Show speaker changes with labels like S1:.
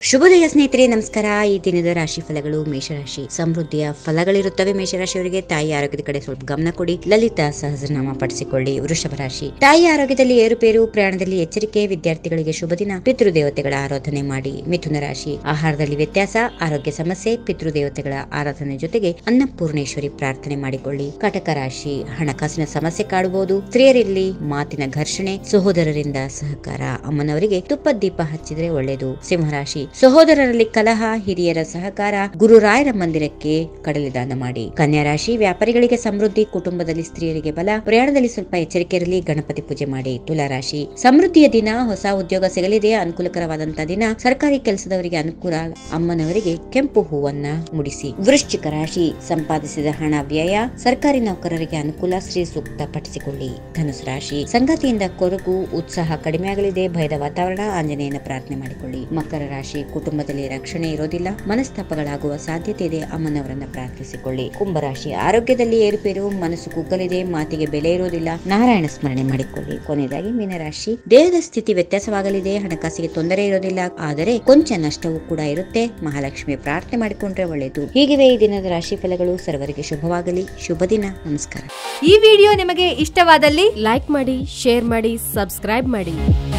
S1: ಶುಭೋದಯ ಸ್ನೇಹಿತರೆ ನಮಸ್ಕಾರ ಈ ದಿನದ ರಾಶಿ ಫಲಗಳು ಮೇಷರಾಶಿ ಸಮೃದ್ಧಿಯ ಫಲಗಳಿರುತ್ತವೆ ಮೇಷರಾಶಿಯವರಿಗೆ ತಾಯಿ ಆರೋಗ್ಯದ ಕಡೆ ಸ್ವಲ್ಪ ಗಮನ ಕೊಡಿ ಲಲಿತಾ ಸಹಸ್ರನಾಮ ಪಡಿಸಿಕೊಳ್ಳಿ ವೃಷಭ ರಾಶಿ ತಾಯಿ ಆರೋಗ್ಯದಲ್ಲಿ ಏರುಪೇರು ಪ್ರಯಾಣದಲ್ಲಿ ಎಚ್ಚರಿಕೆ ವಿದ್ಯಾರ್ಥಿಗಳಿಗೆ ಶುಭ ದಿನ ಪಿತೃದೇವತೆಗಳ ಆರಾಧನೆ ಮಾಡಿ ಮಿಥುನ ರಾಶಿ ಆಹಾರದಲ್ಲಿ ವ್ಯತ್ಯಾಸ ಆರೋಗ್ಯ ಸಮಸ್ಯೆ ಪಿತೃದೇವತೆಗಳ ಆರಾಧನೆ ಜೊತೆಗೆ ಅನ್ನಪೂರ್ಣೇಶ್ವರಿ ಪ್ರಾರ್ಥನೆ ಮಾಡಿಕೊಳ್ಳಿ ಕಟಕ ರಾಶಿ ಹಣಕಾಸಿನ ಸಮಸ್ಯೆ ಕಾಡಬಹುದು ಸ್ತ್ರೀಯರಲ್ಲಿ ಮಾತಿನ ಘರ್ಷಣೆ ಸಹೋದರರಿಂದ ಸಹಕಾರ ಅಮ್ಮನವರಿಗೆ ತುಪ್ಪದ ದೀಪ ಹಚ್ಚಿದ್ರೆ ಒಳ್ಳೆಯದು ಸಿಂಹರಾಶಿ ಸಹೋದರರಲ್ಲಿ ಕಲಹ ಹಿರಿಯರ ಸಹಕಾರ ಗುರುರಾಯರ ಮಂದಿರಕ್ಕೆ ಕಡಲೆ ದಾನ ಮಾಡಿ ಕನ್ಯಾ ರಾಶಿ ವ್ಯಾಪಾರಿಗಳಿಗೆ ಸಮೃದ್ಧಿ ಕುಟುಂಬದಲ್ಲಿ ಸ್ತ್ರೀಯರಿಗೆ ಬಲ ಪ್ರಯಾಣದಲ್ಲಿ ಸ್ವಲ್ಪ ಎಚ್ಚರಿಕೆ ಇರಲಿ ಗಣಪತಿ ಪೂಜೆ ಮಾಡಿ ತುಲಾ ರಾಶಿ ಸಮೃದ್ಧಿಯ ದಿನ ಹೊಸ ಉದ್ಯೋಗ ಸಿಗಲಿದೆ ಅನುಕೂಲಕರವಾದಂತಹ ದಿನ ಸರ್ಕಾರಿ ಕೆಲಸದವರಿಗೆ ಅನುಕೂಲ ಅಮ್ಮನವರಿಗೆ ಕೆಂಪು ಹೂವನ್ನ ಮುಡಿಸಿ ವೃಶ್ಚಿಕ ರಾಶಿ ಸಂಪಾದಿಸಿದ ಹಣ ವ್ಯಯ ಸರ್ಕಾರಿ ನೌಕರರಿಗೆ ಅನುಕೂಲ ಶ್ರೀ ಸೂಕ್ತ ಪಠಿಸಿಕೊಳ್ಳಿ ಧನುಸು ರಾಶಿ ಸಂಗಾತಿಯಿಂದ ಕೊರಗು ಉತ್ಸಾಹ ಕಡಿಮೆ ಆಗಲಿದೆ ಭಯದ ವಾತಾವರಣ ಆಂಜನೇಯನ ಪ್ರಾರ್ಥನೆ ಮಾಡಿಕೊಳ್ಳಿ ಮಕರ ರಾಶಿ ಕುಟುಂಬದಲ್ಲಿ ರಕ್ಷಣೆ ಇರೋದಿಲ್ಲ ಮನಸ್ತಾಪಗಳಾಗುವ ಸಾಧ್ಯತೆ ಇದೆ ಅಮ್ಮನವರನ್ನ ಪ್ರಾರ್ಥಿಸಿಕೊಳ್ಳಿ ಕುಂಭರಾಶಿ ಆರೋಗ್ಯದಲ್ಲಿ ಏರುಪೇರು ಮನಸ್ಸು ಕುಗ್ಗಲಿದೆ ಮಾತಿಗೆ ಬೆಲೆ ಇರೋದಿಲ್ಲ ನಾರಾಯಣ ಸ್ಮರಣೆ ಮಾಡಿಕೊಳ್ಳಿ ಕೊನೆಯದಾಗಿ ಮೀನರಾಶಿ ದೇಹದ ಸ್ಥಿತಿ ವ್ಯತ್ಯಾಸವಾಗಲಿದೆ ಹಣಕಾಸಿಗೆ ತೊಂದರೆ ಇರೋದಿಲ್ಲ ಆದರೆ ಕೊಂಚ ನಷ್ಟವೂ ಕೂಡ ಇರುತ್ತೆ ಮಹಾಲಕ್ಷ್ಮಿ ಪ್ರಾರ್ಥನೆ ಮಾಡಿಕೊಂಡ್ರೆ ಒಳ್ಳೆಯದು ಹೀಗಿವೆ ಈ ದಿನದ ರಾಶಿ ಫಲಗಳು ಸರ್ವರಿಗೆ ಶುಭವಾಗಲಿ ಶುಭ ದಿನ ನಮಸ್ಕಾರ
S2: ಈ ವಿಡಿಯೋ ನಿಮಗೆ ಇಷ್ಟವಾದಲ್ಲಿ
S3: ಲೈಕ್ ಮಾಡಿ ಶೇರ್ ಮಾಡಿ ಸಬ್ಸ್ಕ್ರೈಬ್ ಮಾಡಿ